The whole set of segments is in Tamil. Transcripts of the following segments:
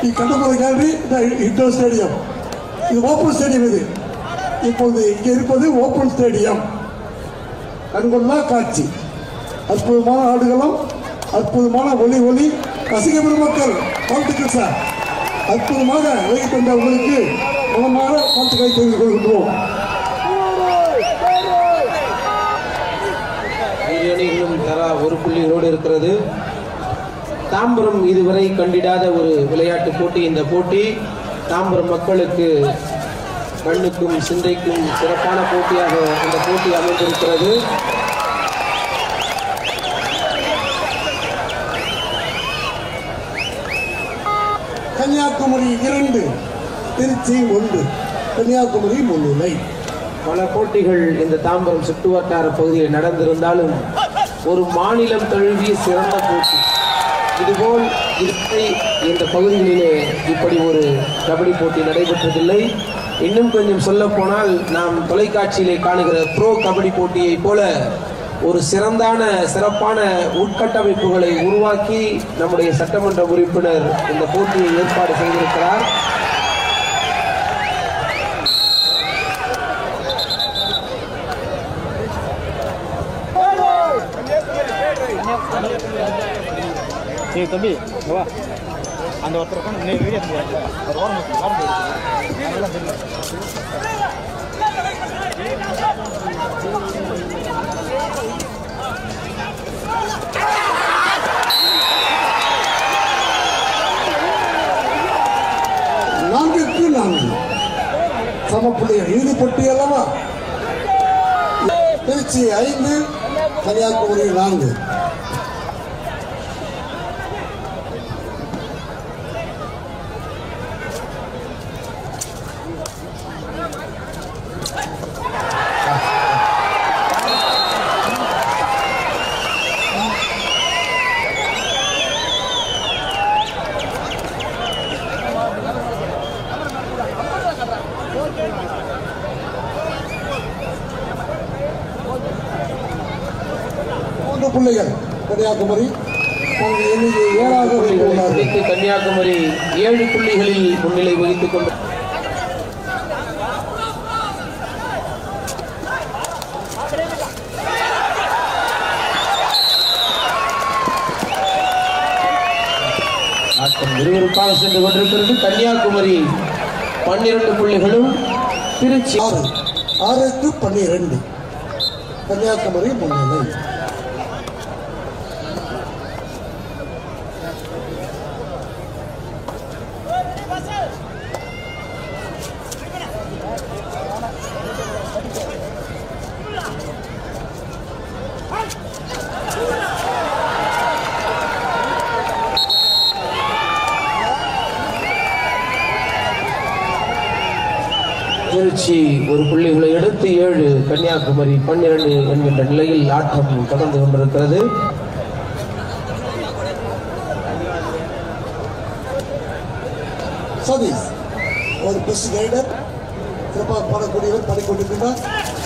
ಈ கண்டபோது கேலரி இன்டோர் ஸ்டேடியம் இது ஓப்பன் ஸ்டேடியம் இது இப்போது இங்கே இருப்பது ஓப்பன் ஸ்டேடியம் கண்கொள்ளா காட்சி அற்புதமான ஆடுகளம் அற்புதமான ஒளி ஒளி ரசிக பெருமக்கள் வாழ்த்துக்கள் சார் அற்புதமாக விலகி தந்த உங்களுக்கு மனமான வாழ்த்துக்களை தெரிவித்துக் கொள்கின்றோம் இரு அணிகளும் தலா ஒரு புள்ளிகளோடு இருக்கிறது தாம்பரம் இதுவரை கண்டிடாத ஒரு விளையாட்டு போட்டி இந்த போட்டி தாம்பரம் மக்களுக்கு கண்ணுக்கும் சிந்தைக்கும் சிறப்பான போட்டியாக இந்த போட்டி அமைந்திருக்கிறது கன்னியாகுமரி இரண்டு திருச்சி ஒன்று கன்னியாகுமரி முன்னிலை பல போட்டிகள் இந்த தாம்பரம் சுற்றுவட்டார பகுதியில் நடந்திருந்தாலும் ஒரு மாநிலம் தழுவிய சிறந்த போட்டி இதுபோல் இதுவரை இந்த பகுதிகளிலே இப்படி ஒரு கபடி போட்டி நடைபெற்றதில்லை இன்னும் கொஞ்சம் சொல்ல போனால் நாம் தொலைக்காட்சியிலே காணுகிற ப்ரோ கபடி போட்டியைப் போல ஒரு சிறந்தான சிறப்பான உட்கட்டமைப்புகளை உருவாக்கி நம்முடைய சட்டமன்ற உறுப்பினர் இந்த போட்டியை ஏற்பாடு செய்திருக்கிறார் சரி தம்பி இங்க வா அந்த ஒருத்தர் உட்காந்து நீ வீடியோ எடுத்து ஒரு ஓரம் நிறுத்து, ஓரம் போயிடு. அதெல்லாம் தெரியும். நான்குக்கு நான்கு சமப்புள்ளிகள் இறுதி போட்டி அல்லவா திருச்சி ஐந்து கன்னியாகுமரி நான்கு மூன்று புள்ளிகள் கன்னியாகுமரி தங்கள் எண்ணிக்கை ஏழாக புள்ளிகளை வைத்துள்ளார்கள் பிடித்து கன்னியாகுமரி ஏழு புள்ளிகளில் முன்னிலை வகித்துக் கொண்டு ஆட்டம் விறுவிறுப்பாக சென்று கொண்டிருக்கிறது கன்னியாகுமரி பன்னிரண்டு புள்ளிகளும் திருச்சி ஆறு ஆறுக்கு பன்னிரண்டு கன்னியாகுமரி முன்னிலை திருச்சி ஒரு புள்ளிகளை எடுத்து ஏழு கன்னியாகுமரி பன்னிரண்டு என்கின்ற நிலையில் ஆட்டம் தொடர்ந்து கொண்டிருக்கிறது சதீஷ் ஒரு பெஸ்ட் கைடர் சிறப்பாக பாடக்கூடியவர் பாடிக்கொண்டிருக்கிறார்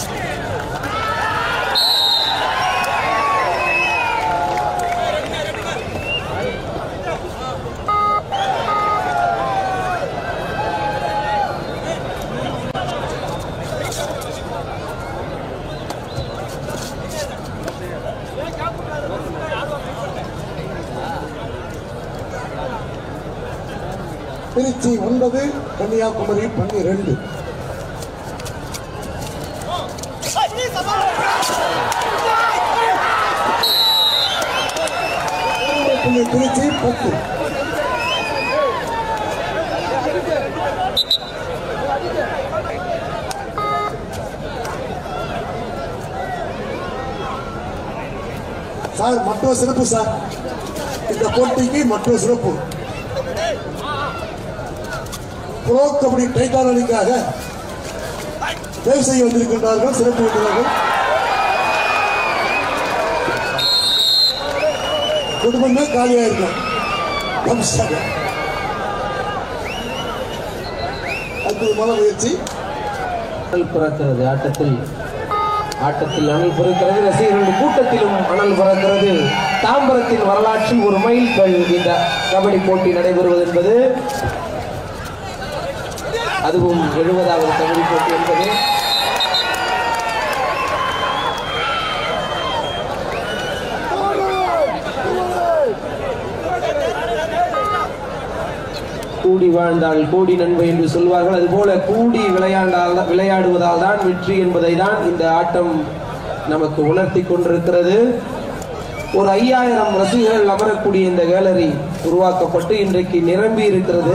திருச்சி ஒன்பது கன்னியாகுமரி பன்னிரண்டு புள்ளி திருச்சி பத்து சார் மற்றொரு சிறப்பு சார் இந்த போட்டிக்கு மற்றொரு சிறப்பு ப்ரோ கபடி டைட்டான் அணிக்காக தேர்வு செய்ய வந்திருக்கின்றார்கள் சிறப்பு விருந்தினர்கள் குடும்பமே காலியா இருக்கும் வம்சாக. அற்புதமான முயற்சி பிறக்கிறது ஆட்டத்தில் ஆட்டத்தில் அனல் பிறக்கிறது ரசிகர்கள் கூட்டத்திலும் அனல் பிறக்கிறது தாம்பரத்தின் வரலாற்றில் ஒரு மைல்கல் இந்த கபடி போட்டி நடைபெறுவது என்பது அதுவும் எழுபதாவது கபடி போட்டி என்பது கூடி வாழ்ந்தால் கோடி நன்மை என்று சொல்வார்கள் அதுபோல கூடி விளையாண்டால் விளையாடுவதால் தான் வெற்றி என்பதை தான் இந்த ஆட்டம் நமக்கு உணர்த்தி கொண்டிருக்கிறது ஒரு ஐயாயிரம் ரசிகர்கள் அமரக்கூடிய இந்த கேலரி உருவாக்கப்பட்டு இன்றைக்கு நிரம்பி இருக்கிறது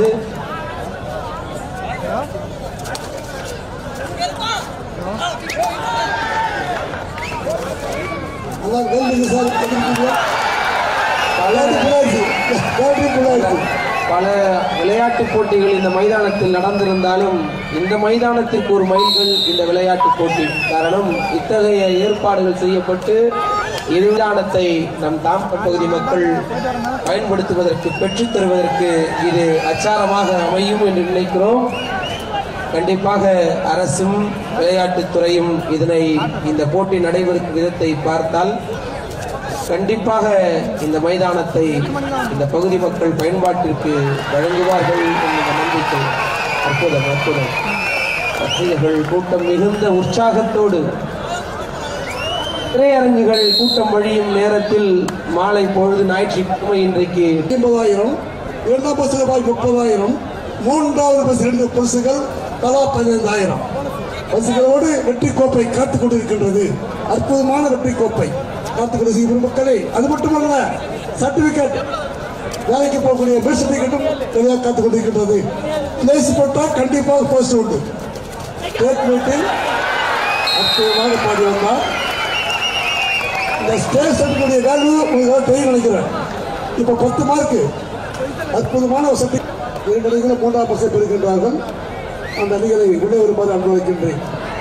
அதான் வேல்விழி சார் பண்ணிருக்கீங்க விளையாட்டு பிள்ளையாச்சு விளையாட்டு பிள்ளையாச்சு பல விளையாட்டுப் போட்டிகள் இந்த மைதானத்தில் நடந்திருந்தாலும் இந்த மைதானத்திற்கு ஒரு மைல்கள் இந்த விளையாட்டுப் போட்டி காரணம் இத்தகைய ஏற்பாடுகள் செய்யப்பட்டு எதிர்காலத்தை நம் தாம்பரம் பகுதி மக்கள் பயன்படுத்துவதற்கு பெற்றுத் தருவதற்கு இது அச்சாரமாக அமையும் என்று நினைக்கிறோம் கண்டிப்பாக அரசும் விளையாட்டுத் துறையும் இதனை இந்த போட்டி நடைபெறும் விதத்தை பார்த்தால் கண்டிப்பாக இந்த மைதானத்தை இந்த பகுதி மக்கள் பயன்பாட்டிற்கு வழங்குவார்கள் என்ற நம்பிக்கை அற்புதம் அற்புதம் ரசிகர்கள் கூட்டம் மிகுந்த உற்சாகத்தோடு திரையரங்குகள் கூட்டம் வழியும் நேரத்தில் மாலை பொழுது ஞாயிற்றுக்கிழமை இன்றைக்கு ஐம்பதாயிரம் இரண்டாம் பஸ் ரூபாய் முப்பதாயிரம் மூன்றாவது பஸ் இரண்டு பஸ்ஸுகள் தலா பதினைந்தாயிரம் பஸ்ஸுகளோடு வெற்றி கோப்பை காத்துக் கொண்டிருக்கின்றது அற்புதமான வெற்றி கோப்பை காத்துக் கொண்டிருக்கிற மக்களே அது மட்டுமல்ல சர்டிபிகேட் வேலைக்கு போகக்கூடிய பெஸ்ட் சர்டிபிகேட்டும் நிறைய காத்துக் கொண்டிருக்கின்றது பிளேஸ் போட்டால் கண்டிப்பாக போஸ்ட் உண்டு ஸ்டேட் மீட்டில் அற்புதமாக பாடி வந்தார் இந்த ஸ்டேட் சர்டிஃபிகேட் வேல்யூ உங்களுக்கு தெரியும் நினைக்கிறேன் இப்போ பத்து மார்க்கு அற்புதமான ஒரு சர்டி இரண்டு அணிகளும் மூன்றாம் பரிசை பெறுகின்றார்கள் அந்த அணிகளை உள்ளே வருமாறு அன்பு வைக்கின்றேன்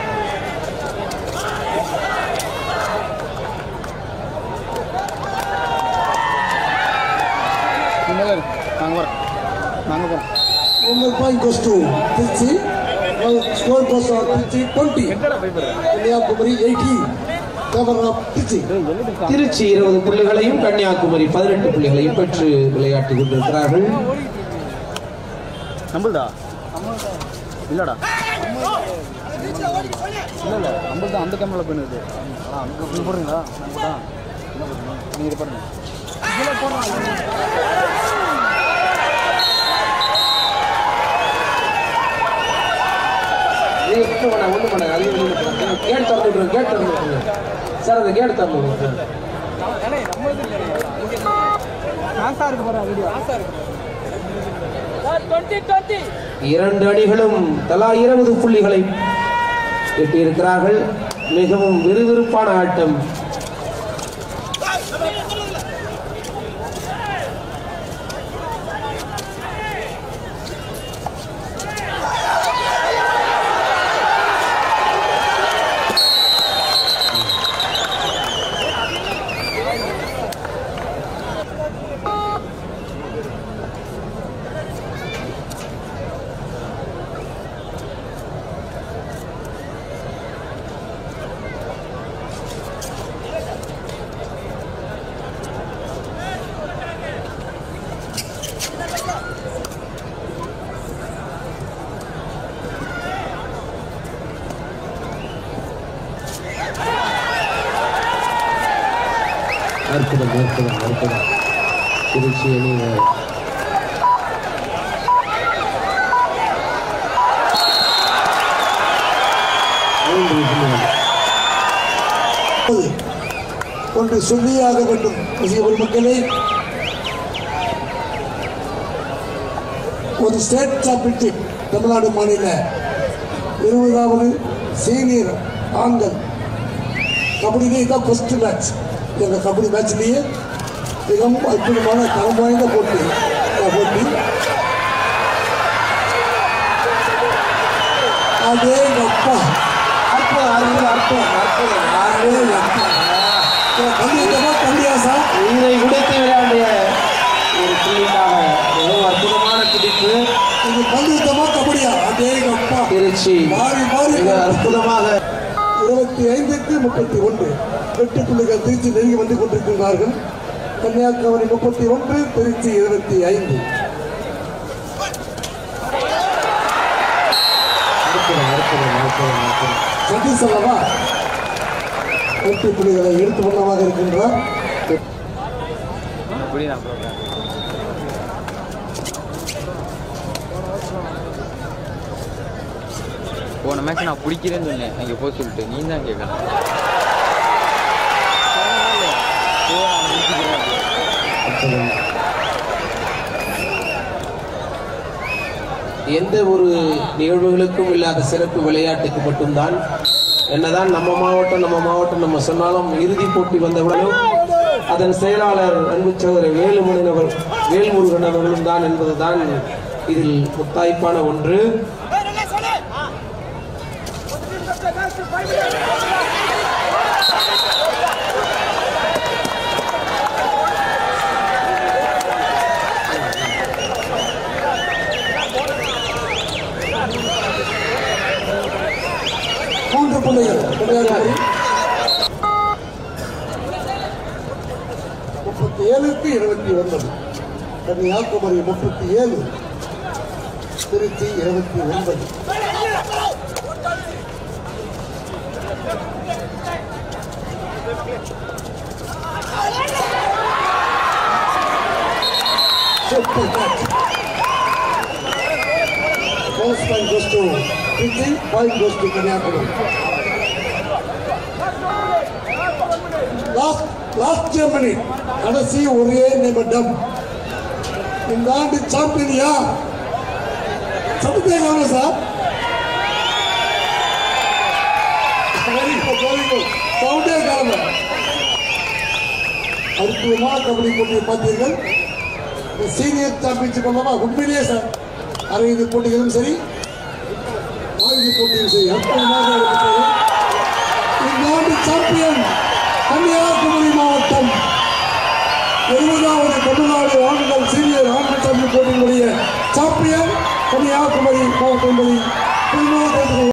இங்கே இருக்கு நாங்கள் வரோம் நாங்கள் போகிறோம் உங்கள் point goes to Trichy score goes of Trichy twenty Kanyakumari eighty cover of Trichy Trichy இருபது புள்ளிகளையும் கன்னியாகுமரி பதினெட்டு புள்ளிகளையும் பெற்று விளையாட்டிக் கொண்டிருக்கிறார்கள் நம்மள்தா இல்லைடா இல்லை இல்லை நம்மள்தா அந்த கேமரா பண்ணுது ஆ அங்கே நீங்கள் போடுறீங்களா நம்ம தான் என்ன பண்ணுறோம் நீங்கள் இது பண்ணுங்க நீங்க ஒண்ணும் பண்ண ஒண்ணும் பண்ண அது ஒண்ணும் பண்ண கேட் திறந்து விட்டுருங்க கேட் திறந்து விட்டுருங்க சார் அந்த கேட் திறந்து விட்டுருங்க இரண்டு அணிகளும் தலா இருபது புள்ளிகளை எட்டியிருக்கிறார்கள் மிகவும் விறுவிறுப்பான ஆட்டம் அற்புதம் அற்புதம் அற்புதம் திருச்சி அணி மூன்று புள்ளிகள் ஒன்று சொல்லியாக வேண்டும் ரசிகர்கள் மக்களே ஒரு ஸ்டேட் சாம்பியன்ஷிப் தமிழ்நாடு மாநில இருபதாவது சீனியர் ஆண்கள் கபடியிலே இதான் ஃபர்ஸ்ட் மேட்ச் எங்கள் கபடி மேட்ச்லேயே மிகவும் அற்புதமான தரம் வாய்ந்த போட்டி இந்த போட்டி அதே அப்பா அற்புதம் அற்புதம் அற்புதம் அற்புதம் அதே அப்பா கண்டிப்பா கண்டியாசா உயிரை உடைத்து விளையாடிய ஒரு புள்ளிக்காக மிகவும் அற்புதமான துடிப்பு இது பந்துத்தமா கபடியா அதே அப்பா திருச்சி மாறி மாறி மிக அற்புதமாக இருபத்தி இருபத்தி ஐந்துக்கு முப்பத்தி ஒன்று எட்டு புள்ளிகள் திருச்சி நெருங்கி வந்து கொண்டிருக்கின்றார்கள் கன்னியாகுமரி முப்பத்தி ஒன்று திருச்சி இருபத்தி ஐந்து சதீஷ் அல்லவா எட்டு புள்ளிகளை எடுத்து வண்ணமாக இருக்கின்றார் இப்படி நான் போடுறேன் போன மேட்ச் நான் பிடிக்கிறேன்னு சொன்னேன் அங்கே போய் சொல்லிட்டு நீ தான் கேட்கலாம் எந்த ஒரு நிகழ்வுகளுக்கும் இல்லாத சிறப்பு விளையாட்டுக்கு மட்டும்தான் என்னதான் நம்ம மாவட்டம் நம்ம மாவட்டம் நம்ம சொன்னாலும் இறுதிப் போட்டி வந்தவுடனும் அதன் செயலாளர் அன்பு சகோதரர் வேலுமணி அவர் வேல்முருகன் அவர்களும் தான் என்பதுதான் இதில் முத்தாய்ப்பான ஒன்று மூன்று புள்ளிகள் கன்னியாகுமரி முப்பத்தி ஏழுக்கு இருபத்தி ஒன்பது கன்னியாகுமரி முப்பத்தி ஏழு திருச்சி இருபத்தி ஒன்பது Super catch. First point goes to Trichy, point goes to Kanyakumari. Last, last Germany, கடைசி ஒரே நிமிடம் இந்த ஆண்டு சாம்பியன் யார் சத்தத்தை காணும் sir very good very good சவுண்டே காணுங்க அற்புதமான கபடி போட்டியை பார்த்தீர்கள் இந்த சீனியர் சாம்பியன்ஷிப் அல்லவா உண்மையிலேயே சார் அரையிறு போட்டிகளும் சரி ஆயுத போட்டியும் சரி அற்புதமாக நடைபெற்றது. இந்த ஆண்டு சாம்பியன் கன்னியாகுமரி மாவட்டம் எழுபதாவது தமிழ்நாடு ஆண்டுகள் சீனியர் ஆண்டு சாம்பியன் போட்டியினுடைய சாம்பியன் கன்னியாகுமரி மாவட்டம் என்பதை பெருமையாக